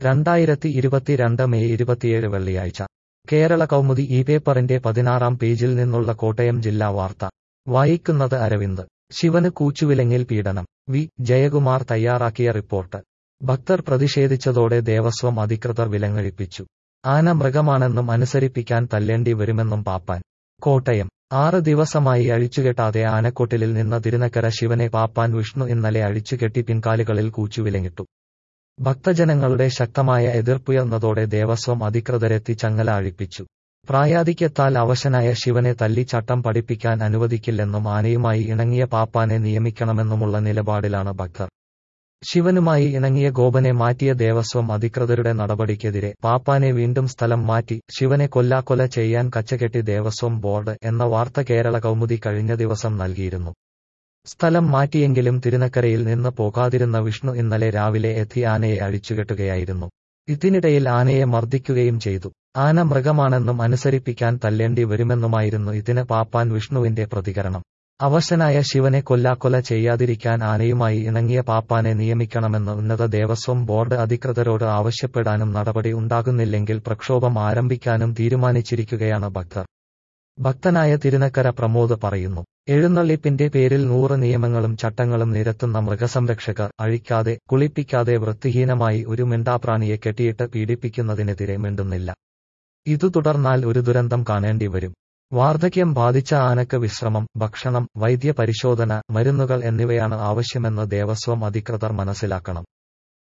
രണ്ടായിരത്തി ഇരുപത്തിരണ്ട് മെയ് ഇരുപത്തിയേഴ് വെള്ളിയാഴ്ച കേരള കൗമുദി ഈ പേപ്പറിന്റെ പതിനാറാം പേജിൽ നിന്നുള്ള കോട്ടയം ജില്ലാ വാർത്ത വായിക്കുന്നത് അരവിന്ദ് ശിവന് കൂച്ചുവിലങ്ങിൽ പീഡനം വി ജയകുമാർ തയ്യാറാക്കിയ റിപ്പോർട്ട് ഭക്തർ പ്രതിഷേധിച്ചതോടെ ദേവസ്വം അധികൃതർ വിലങ്ങഴിപ്പിച്ചു ആന മൃഗമാണെന്നും അനുസരിപ്പിക്കാൻ തല്ലേണ്ടി വരുമെന്നും പാപ്പാൻ കോട്ടയം ആറ് ദിവസമായി അഴിച്ചുകെട്ടാതെ ആനക്കൊട്ടിലിൽ നിന്ന തിരുനക്കര ശിവനെ പാപ്പാൻ വിഷ്ണു ഇന്നലെ അഴിച്ചുകെട്ടി പിൻകാലുകളിൽ കൂച്ചുവിലങ്ങിട്ടു ഭക്തജനങ്ങളുടെ ശക്തമായ എതിർപ്പുയർന്നതോടെ ദേവസ്വം അധികൃതരെത്തി ചങ്ങല അഴിപ്പിച്ചു പ്രായാധിക്യത്താൽ അവശനായ ശിവനെ തല്ലി ചട്ടം പഠിപ്പിക്കാൻ അനുവദിക്കില്ലെന്നും ആനയുമായി ഇണങ്ങിയ പാപ്പാനെ നിയമിക്കണമെന്നുമുള്ള നിലപാടിലാണ് ഭക്തർ ശിവനുമായി ഇണങ്ങിയ ഗോപനെ മാറ്റിയ ദേവസ്വം അധികൃതരുടെ നടപടിക്കെതിരെ പാപ്പാനെ വീണ്ടും സ്ഥലം മാറ്റി ശിവനെ കൊല്ലാക്കൊല ചെയ്യാൻ കച്ചകെട്ടി ദേവസ്വം ബോർഡ് എന്ന വാർത്ത കേരള കൗമുദി കഴിഞ്ഞ ദിവസം നൽകിയിരുന്നു സ്ഥലം മാറ്റിയെങ്കിലും തിരുനക്കരയിൽ നിന്ന് പോകാതിരുന്ന വിഷ്ണു ഇന്നലെ രാവിലെ എത്തി ആനയെ അഴിച്ചുകെട്ടുകയായിരുന്നു ഇതിനിടയിൽ ആനയെ മർദ്ദിക്കുകയും ചെയ്തു ആന മൃഗമാണെന്നും അനുസരിപ്പിക്കാൻ തല്ലേണ്ടി വരുമെന്നുമായിരുന്നു ഇതിന് പാപ്പാൻ വിഷ്ണുവിന്റെ പ്രതികരണം അവശനായ ശിവനെ കൊല്ലാക്കൊല ചെയ്യാതിരിക്കാൻ ആനയുമായി ഇണങ്ങിയ പാപ്പാനെ നിയമിക്കണമെന്ന് ഉന്നത ദേവസ്വം ബോർഡ് അധികൃതരോട് ആവശ്യപ്പെടാനും നടപടി ഉണ്ടാകുന്നില്ലെങ്കിൽ പ്രക്ഷോഭം ആരംഭിക്കാനും തീരുമാനിച്ചിരിക്കുകയാണ് ഭക്തർ ഭക്തനായ തിരുനക്കര പ്രമോദ് പറയുന്നു എഴുന്നള്ളിപ്പിന്റെ പേരിൽ നൂറ് നിയമങ്ങളും ചട്ടങ്ങളും നിരത്തുന്ന മൃഗസംരക്ഷകർ അഴിക്കാതെ കുളിപ്പിക്കാതെ വൃത്തിഹീനമായി ഒരു മിണ്ടാപ്രാണിയെ കെട്ടിയിട്ട് പീഡിപ്പിക്കുന്നതിനെതിരെ മിണ്ടുന്നില്ല ഇതു തുടർന്നാൽ ഒരു ദുരന്തം കാണേണ്ടി വരും വാർദ്ധക്യം ബാധിച്ച ആനക്ക് വിശ്രമം ഭക്ഷണം വൈദ്യ പരിശോധന മരുന്നുകൾ എന്നിവയാണ് ആവശ്യമെന്ന് ദേവസ്വം അധികൃതർ മനസ്സിലാക്കണം